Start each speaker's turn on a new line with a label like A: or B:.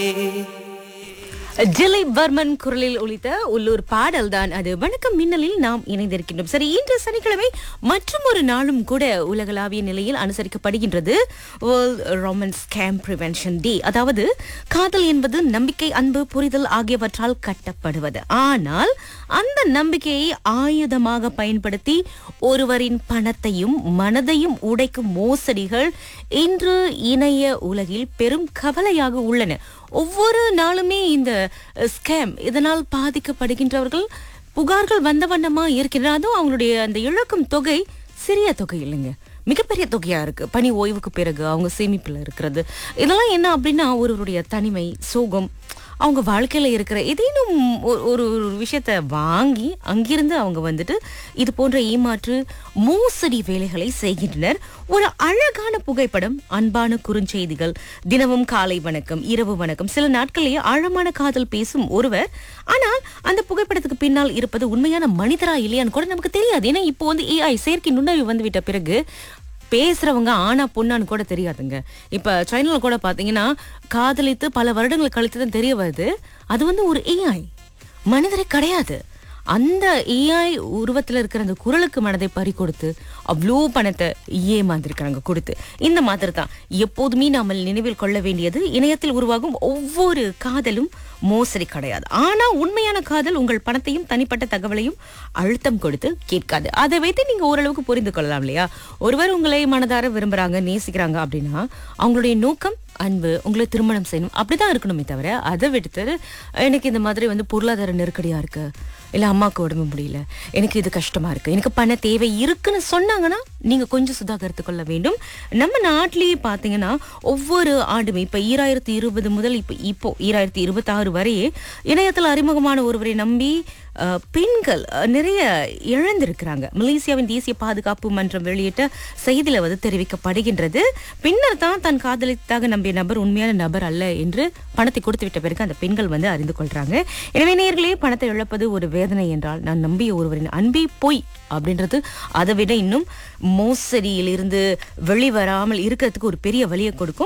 A: திலீப் வர்மன் குரலில் ஒலித்த உள்ளூர் பாடல் தான் அது வணக்கம் மின்னலில் நாம் இணைந்திருக்கின்றோம் சரி இன்று சனிக்கிழமை மற்றும் ஒரு நாளும் கூட உலகளாவிய நிலையில் அனுசரிக்கப்படுகின்றது world romance scam prevention day அதாவது காதல் என்பது நம்பிக்கை அன்பு புரிதல் ஆகியவற்றால் கட்டப்படுவது ஆனால் அந்த நம்பிக்கையை ஆயுதமாக பயன்படுத்தி ஒருவரின் பணத்தையும் மனதையும் உடைக்கும் மோசடிகள் இன்று இணைய உலகில் பெரும் கவலையாக உள்ளன ஒவ்வொரு நாளுமே இந்த ஸ்கேம் இதனால் பாதிக்கப்படுகின்றவர்கள் புகார்கள் வந்த வண்ணமா இருக்கின்றன அதுவும் அவங்களுடைய அந்த இழக்கும் தொகை சிறிய தொகை இல்லைங்க மிகப்பெரிய தொகையா இருக்கு பணி ஓய்வுக்கு பிறகு அவங்க சேமிப்புல இருக்கிறது இதெல்லாம் என்ன அப்படின்னா ஒருவருடைய தனிமை சோகம் அவங்க வாழ்க்கையில இருக்கிற ஏதேனும் ஒரு ஒரு ஒரு விஷயத்த வாங்கி அங்கிருந்து அவங்க வந்துட்டு இது போன்ற ஏமாற்று மோசடி வேலைகளை செய்கின்றனர் ஒரு அழகான புகைப்படம் அன்பான குறுஞ்செய்திகள் தினமும் காலை வணக்கம் இரவு வணக்கம் சில நாட்களிலேயே ஆழமான காதல் பேசும் ஒருவர் ஆனால் அந்த புகைப்படத்துக்கு பின்னால் இருப்பது உண்மையான மனிதரா இல்லையான்னு கூட நமக்கு தெரியாது ஏன்னா இப்போ வந்து ஏஐ செயற்கை நுண்ணறிவு வந்துவிட்ட பிறகு பேசுறவங்க ஆனா பொண்ணான்னு கூட தெரியாதுங்க இப்ப சைனால கூட பாத்தீங்கன்னா காதலித்து பல வருடங்கள் கழித்து தான் தெரிய வருது அது வந்து ஒரு ஏஐ மனிதரே கிடையாது அந்த ஏஐ உருவத்துல இருக்கிற அந்த குரலுக்கு மனதை பறி கொடுத்து அவ்வளோ பணத்தை ஏமாந்திருக்கிறாங்க கொடுத்து இந்த மாதிரி தான் எப்போதுமே நாம நினைவில் கொள்ள வேண்டியது இணையத்தில் உருவாகும் ஒவ்வொரு காதலும் மோசடி கிடையாது ஆனா உண்மையான காதல் உங்கள் பணத்தையும் தனிப்பட்ட தகவலையும் அழுத்தம் கொடுத்து கேட்காது அதை வைத்து நீங்க ஓரளவுக்கு புரிந்து கொள்ளலாம் இல்லையா ஒருவர் உங்களை மனதார விரும்புறாங்க நேசிக்கிறாங்க அப்படின்னா அவங்களுடைய நோக்கம் அன்பு உங்களை திருமணம் செய்யணும் அப்படிதான் இருக்கணுமே தவிர அதை விடுத்து எனக்கு இந்த மாதிரி வந்து பொருளாதார நெருக்கடியா இருக்கு இல்ல அம்மாவுக்கு உடம்பு முடியல எனக்கு இது கஷ்டமா இருக்கு எனக்கு பண தேவை இருக்குன்னு சொன்னாங்கன்னா நீங்க கொஞ்சம் சுதாகரித்து கொள்ள வேண்டும் நம்ம நாட்டிலேயே பாத்தீங்கன்னா ஒவ்வொரு ஆண்டுமே இப்ப ஈராயிரத்தி இருபது முதல் இப்ப இப்போ ஈராயிரத்தி இருபத்தி ஆறு வரையே இணையத்தில் அறிமுகமான ஒருவரை நம்பி அஹ், பெண்கள் அஹ், நிறைய இழந்திருக்கிறாங்க மலேசியாவின் தேசிய பாதுகாப்பு மன்றம் வெளியிட்ட செய்தியில வந்து தெரிவிக்கப்படுகின்றது பின்னர் தான் தன் காதலித்தாக நம்பிய நபர் உண்மையான நபர் அல்ல என்று பணத்தை கொடுத்து விட்ட பிறகு அந்த பெண்கள் வந்து அறிந்து கொள்றாங்க எனவே நேர்களே பணத்தை இழப்பது ஒரு வேதனை என்றால் நான் நம்பிய ஒருவரின் அன்பே பொய் அப்படின்றது அதை விட இன்னும் மோசடியில் இருந்து வெளிவராமல் இருக்கிறதுக்கு ஒரு பெரிய வழியை கொடுக்கும்